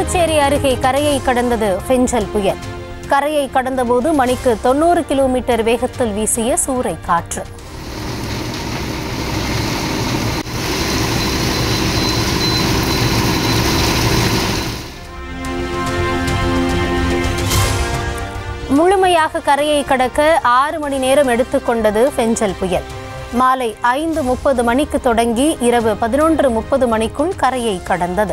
புதுச்சேரி அருகே கரையை கடந்தது ஃபெஞ்சல் புயல் கரையை கடந்தபோது மணிக்கு தொண்ணூறு கிலோமீட்டர் வேகத்தில் வீசிய சூறை காற்று முழுமையாக கரையை கடக்க ஆறு மணி நேரம் எடுத்துக்கொண்டது ஃபெஞ்சல் புயல் மாலை ஐந்து முப்பது மணிக்கு தொடங்கி இரவு பதினொன்று முப்பது மணிக்குள் கரையை கடந்தது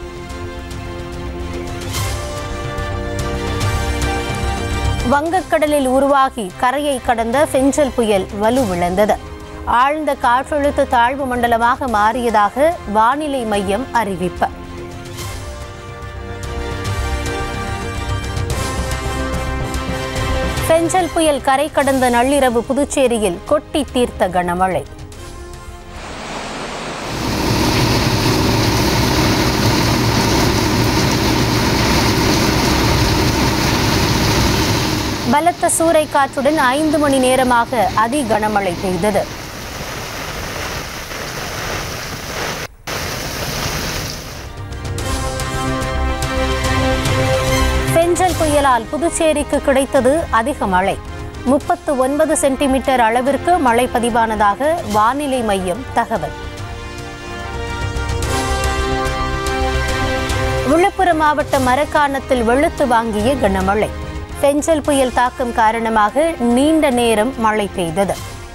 வங்கக்கடலில் உருவாகி கரையை கடந்த ஃபெஞ்சல் புயல் வலுவிழந்தது ஆழ்ந்த காற்றழுத்த தாழ்வு மண்டலமாக மாறியதாக வானிலை மையம் அறிவிப்பு பெஞ்சல் புயல் கரை கடந்த நள்ளிரவு புதுச்சேரியில் கொட்டி தீர்த்த கனமழை பலத்த சூறை காற்றுடன் ஐந்து மணி நேரமாக அதி கனமழை பெய்தது பெஞ்சல் புயலால் புதுச்சேரிக்கு கிடைத்தது அதிக மழை முப்பத்து ஒன்பது சென்டிமீட்டர் அளவிற்கு மழை பதிவானதாக வானிலை மையம் தகவல் விழுப்புரம் மாவட்ட மரக்காணத்தில் வெளுத்து வாங்கிய கனமழை பெஞ்சல் புயல் தாக்கம் காரணமாக நீண்ட நேரம் மழை பெய்தது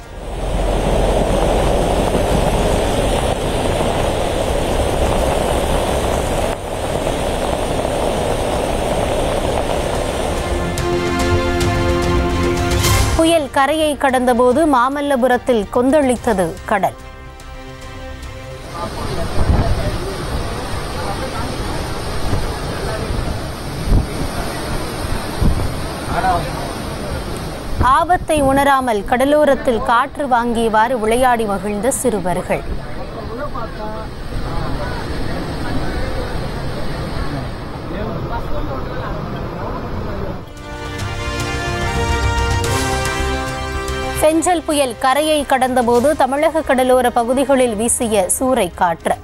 புயல் கரையை கடந்தபோது மாமல்லபுரத்தில் கொந்தளித்தது கடல் ஆபத்தை உணராமல் கடலோரத்தில் காற்று வாங்கியவாறு விளையாடி மகிழ்ந்த சிறுவர்கள் செஞ்சல் புயல் கரையை கடந்தபோது தமிழக கடலோர பகுதிகளில் வீசிய சூறை காற்று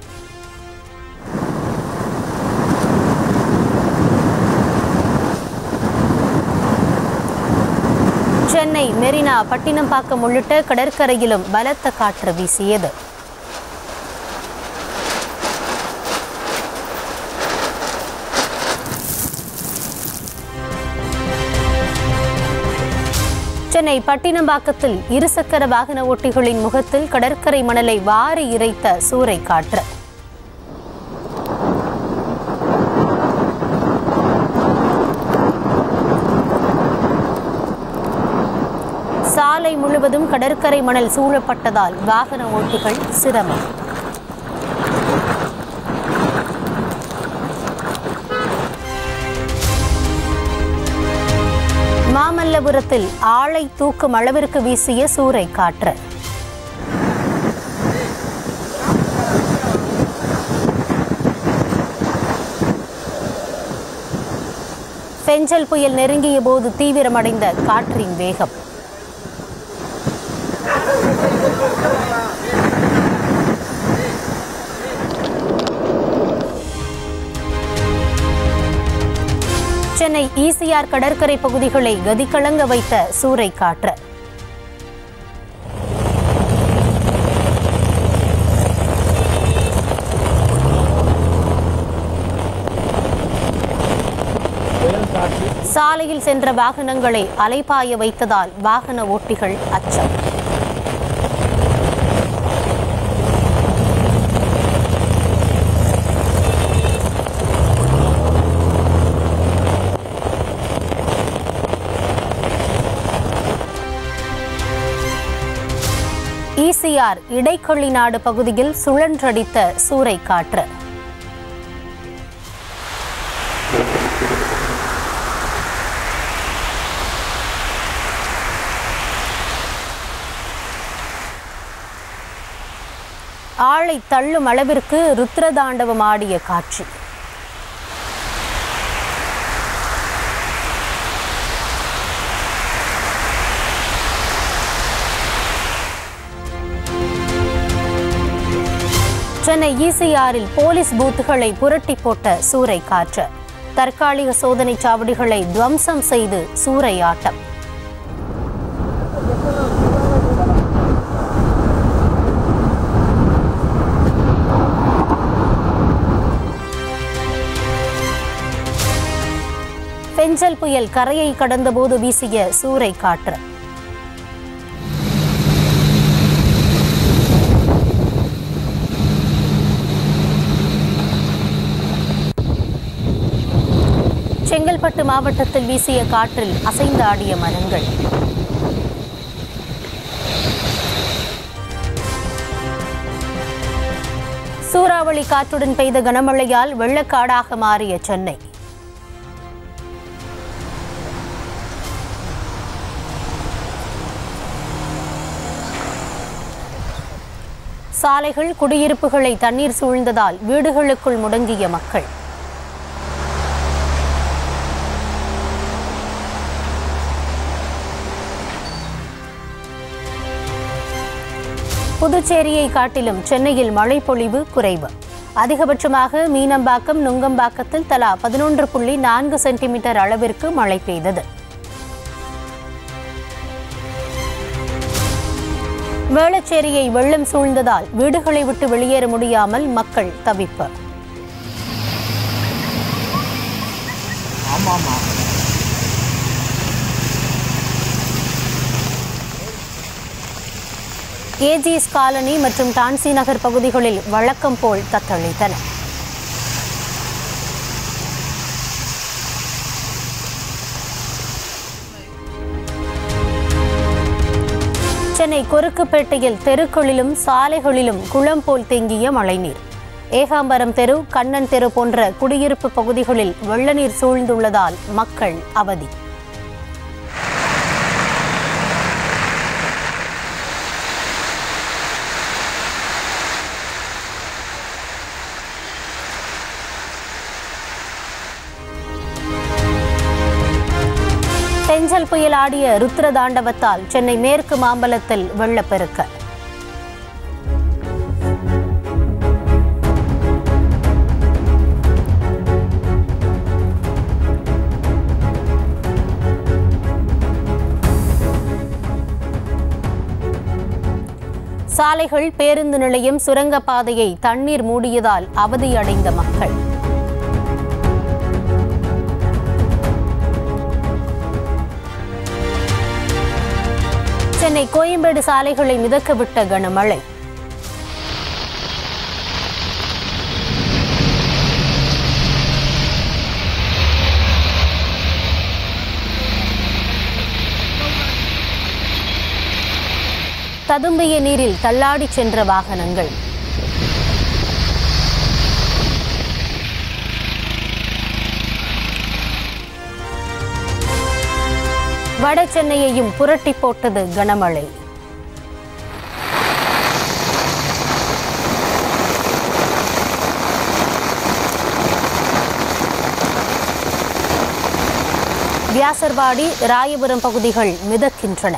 சென்னை மெரினா பட்டினப்பாக்கம் உள்ளிட்ட கடற்கரையிலும் பலத்த காற்று வீசியது சென்னை பட்டினம்பாக்கத்தில் இருசக்கர வாகன ஓட்டிகளின் முகத்தில் கடற்கரை மணலை வாரி இறைத்த சூறை காற்று சாலை முழுவதும் கடற்கரை மணல் சூழப்பட்டதால் வாகன ஓட்டிகள் சிரமம் மாமல்லபுரத்தில் ஆளை தூக்கும் அளவிற்கு வீசிய சூறை காற்று பெஞ்சல் புயல் நெருங்கிய போது தீவிரமடைந்த காற்றின் வேகம் சென்னை ஈசிஆர் கடற்கரை பகுதிகளை கதிகலங்க வைத்த சூறை காற்று சாலையில் சென்ற வாகனங்களை அலைபாய வைத்ததால் வாகன ஓட்டிகள் அச்சம் ஈசிஆர் இடைக்கொள்ளி நாடு பகுதியில் சுழன்றடித்த சூறை காற்று ஆளை தள்ளும் அளவிற்கு ருத்ரதாண்டவம் ஆடிய காட்சி சென்னை ஈசிஆரில் போலீஸ் பூத்துகளை புரட்டி போட்ட சூறை காற்று தற்காலிக சோதனைச் சாவடிகளை துவம்சம் செய்து சூறையாட்டம் பெஞ்சல் புயல் கரையை கடந்தபோது வீசிய சூறை காற்று செங்கல்பட்டு மாவட்டத்தில் வீசிய காற்றில் அசைந்து ஆடிய மரங்கள் சூறாவளி காற்றுடன் பெய்த கனமழையால் வெள்ளக்காடாக மாறிய சென்னை சாலைகள் குடியிருப்புகளை தண்ணீர் சூழ்ந்ததால் வீடுகளுக்குள் முடங்கிய மக்கள் புதுச்சேரியை காட்டிலும் சென்னையில் மழைப்பொழிவு குறைவு அதிகபட்சமாக மீனம்பாக்கம் நுங்கம்பாக்கத்தில் தலா பதினொன்று புள்ளி நான்கு சென்டிமீட்டர் அளவிற்கு மழை பெய்தது வேளச்சேரியை வெள்ளம் சூழ்ந்ததால் வீடுகளை விட்டு வெளியேற முடியாமல் மக்கள் தவிப்பு ஆமாம் ஏஜிஎஸ் காலனி மற்றும் டான்சி நகர் பகுதிகளில் வழக்கம் போல் தத்தளித்தன சென்னை கொருக்குப்பேட்டையில் தெருக்களிலும் சாலைகளிலும் குளம் போல் தேங்கிய மழைநீர் ஏகாம்பரம் தெரு கண்ணன் தெரு போன்ற குடியிருப்பு பகுதிகளில் வெள்ள நீர் சூழ்ந்துள்ளதால் மக்கள் அவதி செஞ்சல் புயல் ஆடிய ருத்ர தாண்டவத்தால் சென்னை மேற்கு மாம்பலத்தில் வெள்ளப்பெருக்கு சாலைகள் பேருந்து நிலையம் சுரங்கப்பாதையை தண்ணீர் மூடியதால் அவதியடைந்த மக்கள் சென்னை கோயம்பேடு சாலைகளை மிதக்கவிட்ட கனமழை ததும்பிய நீரில் தள்ளாடிச் சென்ற வாகனங்கள் வட சென்னையையும் புரட்டி போட்டது கனமழை வியாசர்பாடி ராயபுரம் பகுதிகள் மிதக்கின்றன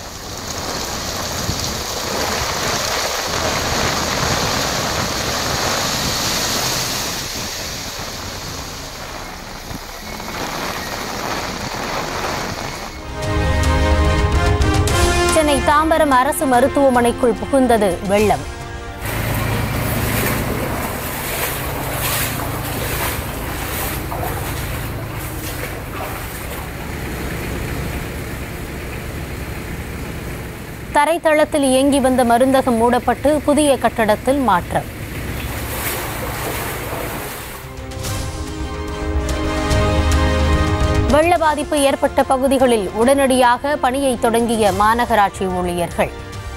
சென்னை தாம்பரம் அரசு மருத்துவமனைக்குள் புகுந்தது வெள்ளம் தரைத்தளத்தில் இயங்கி வந்த மருந்தகம் மூடப்பட்டு புதிய கட்டடத்தில் மாற்றம் வெள்ள பாதிப்பு ஏற்பட்ட பகுதிகளில் உடனடியாக பணியை தொடங்கிய மாநகராட்சி ஊழியர்கள்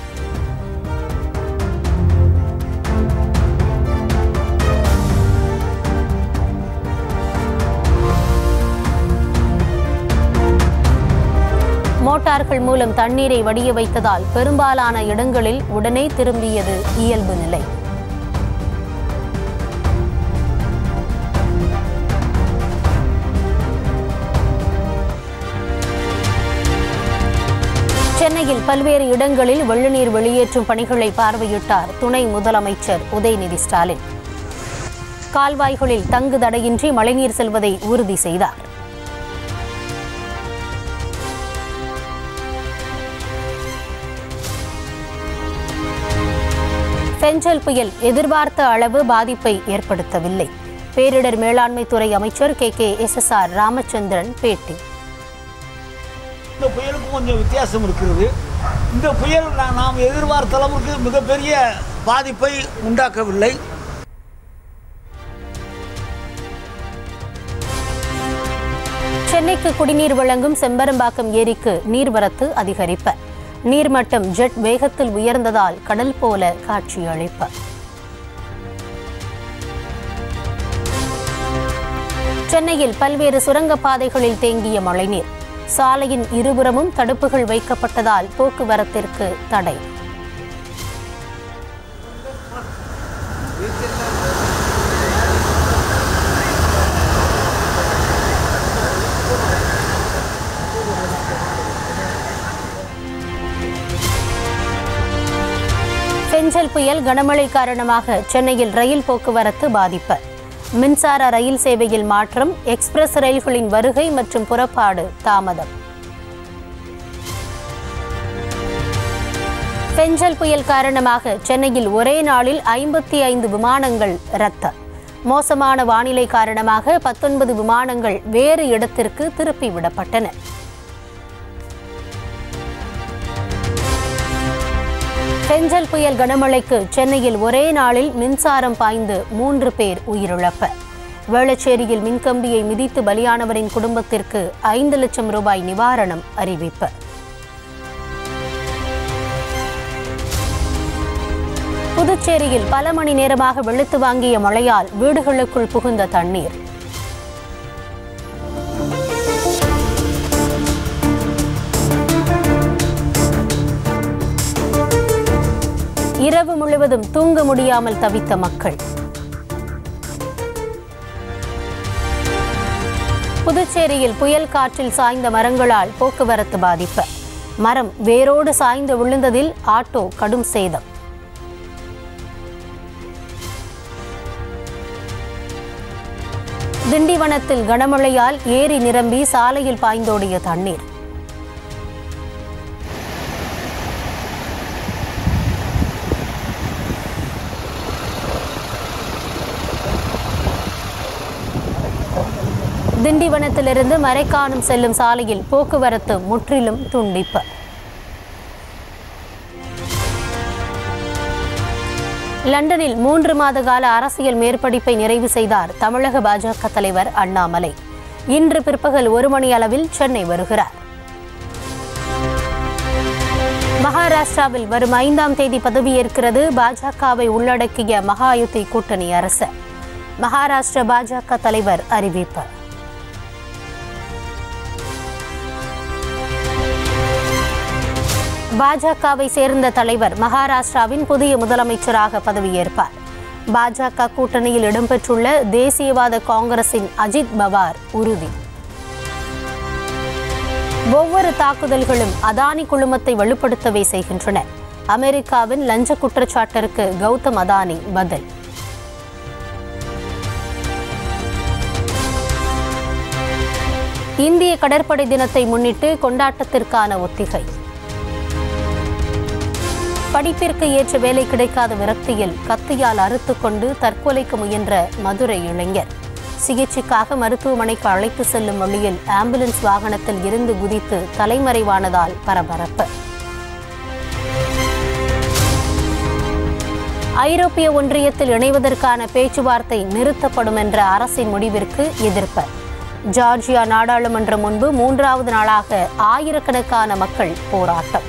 மோட்டார்கள் மூலம் தண்ணீரை வடிய வைத்ததால் பெரும்பாலான இடங்களில் உடனே திரும்பியது இயல்பு நிலை சென்னையில் பல்வேறு இடங்களில் வெள்ளநீர் வெளியேற்றும் பணிகளை பார்வையிட்டார் துணை முதலமைச்சர் உதயநிதி ஸ்டாலின் கால்வாய்களில் தங்கு தடையின்றி மழைநீர் செல்வதை உறுதி செய்தார் பெஞ்சல் புயல் எதிர்பார்த்த அளவு பாதிப்பை ஏற்படுத்தவில்லை பேரிடர் மேலாண்மை துறை அமைச்சர் K K S S R Ramachandran பேட்டி இந்த புயலுக்கும் கொஞ்சம் வித்தியாசம் இருக்கிறது இந்த புயல் நா- நாம் எதிர்பார்த்த அளவுக்கு மிகப்பெரிய பாதிப்பை உண்டாக்கவில்லை சென்னைக்கு குடிநீர் வழங்கும் செம்பரம்பாக்கம் ஏரிக்கு நீர்வரத்து அதிகரிப்பு நீர்மட்டம் ஜெட் வேகத்தில் உயர்ந்ததால் கடல் போல காட்சியளிப்பு சென்னையில் பல்வேறு சுரங்கப்பாதைகளில் தேங்கிய மழைநீர் சாலையின் இருபுறமும் தடுப்புகள் வைக்கப்பட்டதால் போக்குவரத்திற்கு தடை பெஞ்சல் புயல் கனமழை காரணமாக சென்னையில் ரயில் போக்குவரத்து பாதிப்பு மின்சார ரயில் சேவையில் மாற்றம் எக்ஸ்பிரஸ் ரயில்களின் வருகை மற்றும் புறப்பாடு தாமதம் பெஞ்சல் புயல் காரணமாக சென்னையில் ஒரே நாளில் ஐம்பத்தி ஐந்து விமானங்கள் ரத்து மோசமான வானிலை காரணமாக பத்தொன்பது விமானங்கள் வேறு இடத்திற்கு திருப்பி விடப்பட்டன பெஞ்சல் புயல் கனமழைக்கு சென்னையில் ஒரே நாளில் மின்சாரம் பாய்ந்து மூன்று பேர் உயிரிழப்பு வேளச்சேரியில் மின்கம்பியை மிதித்து பலியானவரின் குடும்பத்திற்கு ஐந்து லட்சம் ரூபாய் நிவாரணம் அறிவிப்பு புதுச்சேரியில் பல மணி நேரமாக வெளுத்து வாங்கிய மழையால் வீடுகளுக்குள் புகுந்த தண்ணீர் இரவு முழுவதும் தூங்க முடியாமல் தவித்த மக்கள் புதுச்சேரியில் புயல் காற்றில் சாய்ந்த மரங்களால் போக்குவரத்து பாதிப்பு மரம் வேரோடு சாய்ந்து விழுந்ததில் ஆட்டோ கடும் சேதம் திண்டிவனத்தில் கனமழையால் ஏரி நிரம்பி சாலையில் பாய்ந்தோடிய தண்ணீர் திண்டிவனத்திலிருந்து மரைக்காணம் செல்லும் சாலையில் போக்குவரத்து முற்றிலும் துண்டிப்பு லண்டனில் மூன்று மாத கால அரசியல் மேற்படிப்பை நிறைவு செய்தார் தமிழக பாஜக தலைவர் அண்ணாமலை இன்று பிற்பகல் ஒரு மணி அளவில் சென்னை வருகிறார் மகாராஷ்டிராவில் வரும் ஐந்தாம் தேதி பதவியேற்கிறது பாஜகவை உள்ளடக்கிய மகாயுத்தி கூட்டணி அரசு மகாராஷ்டிர பாஜக தலைவர் அறிவிப்பு பாஜகவை சேர்ந்த தலைவர் மகாராஷ்டிராவின் புதிய முதலமைச்சராக பதவியேற்பார் பாஜக கூட்டணியில் இடம்பெற்றுள்ள தேசியவாத காங்கிரசின் அஜித் பவார் உறுதி ஒவ்வொரு தாக்குதல்களும் அதானி குழுமத்தை வலுப்படுத்தவே செய்கின்றன அமெரிக்காவின் லஞ்ச குற்றச்சாட்டிற்கு கௌதம் அதானி பதில் இந்திய கடற்படை தினத்தை முன்னிட்டு கொண்டாட்டத்திற்கான ஒத்திகை படிப்பிற்கு ஏற்ற வேலை கிடைக்காத விரக்தியில் கத்தியால் அறுத்துக்கொண்டு தற்கொலைக்கு முயன்ற மதுரை இளைஞர் சிகிச்சைக்காக மருத்துவமனைக்கு அழைத்து செல்லும் வழியில் ஆம்புலன்ஸ் வாகனத்தில் இருந்து குதித்து தலைமறைவானதால் பரபரப்பு ஐரோப்பிய ஒன்றியத்தில் இணைவதற்கான பேச்சுவார்த்தை நிறுத்தப்படும் என்ற அரசின் முடிவிற்கு எதிர்ப்பு ஜார்ஜியா நாடாளுமன்றம் முன்பு மூன்றாவது நாளாக ஆயிரக்கணக்கான மக்கள் போராட்டம்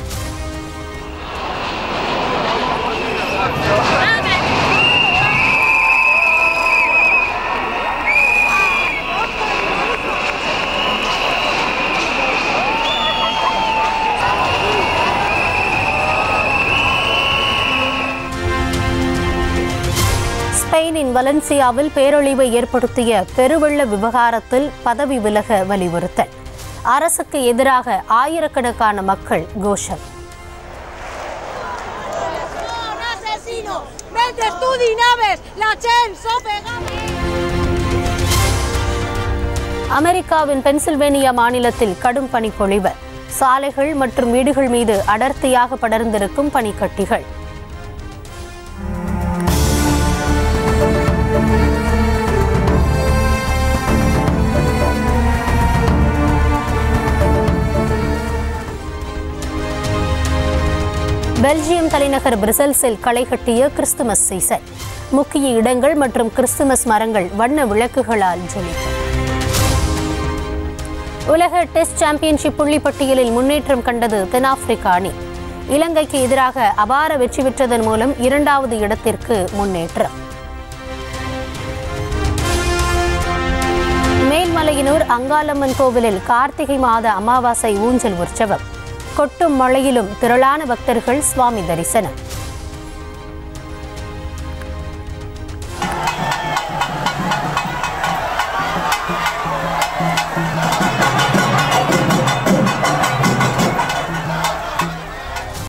ஸ்பெயினின் வலன்சியாவில் பேரழிவை ஏற்படுத்திய பெருவெள்ள விவகாரத்தில் பதவி விலக வலியுறுத்தல் அரசுக்கு எதிராக ஆயிரக்கணக்கான மக்கள் கோஷம் un asesino, me metes tú dinaves, la chen, sofegame. அமெரிக்காவின் பென்சில்வேனியா மாநிலத்தில் கடும் பனிப்பொழிவு சாலைகள் மற்றும் வீடுகள் மீது அடர்த்தியாக படர்ந்திருக்கும் பனிக்கட்டிகள் பெல்ஜியம் தலைநகர் பிரசல்ஸில் களை கட்டிய கிறிஸ்துமஸ் சீசன் முக்கிய இடங்கள் மற்றும் கிறிஸ்துமஸ் மரங்கள் வண்ண விளக்குகளால் ஜொலிக்கும் உலக டெஸ்ட் சாம்பியன்ஷிப் புள்ளிப்பட்டியலில் முன்னேற்றம் கண்டது தென்னாப்பிரிக்கா அணி இலங்கைக்கு எதிராக அபார வெற்றி பெற்றதன் மூலம் இரண்டாவது இடத்திற்கு முன்னேற்றம் மேல்மலையனூர் அங்காளம்மன் கோவிலில் கார்த்திகை மாத அமாவாசை ஊஞ்சல் உற்சவம் கொட்டும் மழையிலும் திரளான பக்தர்கள் சுவாமி தரிசனம்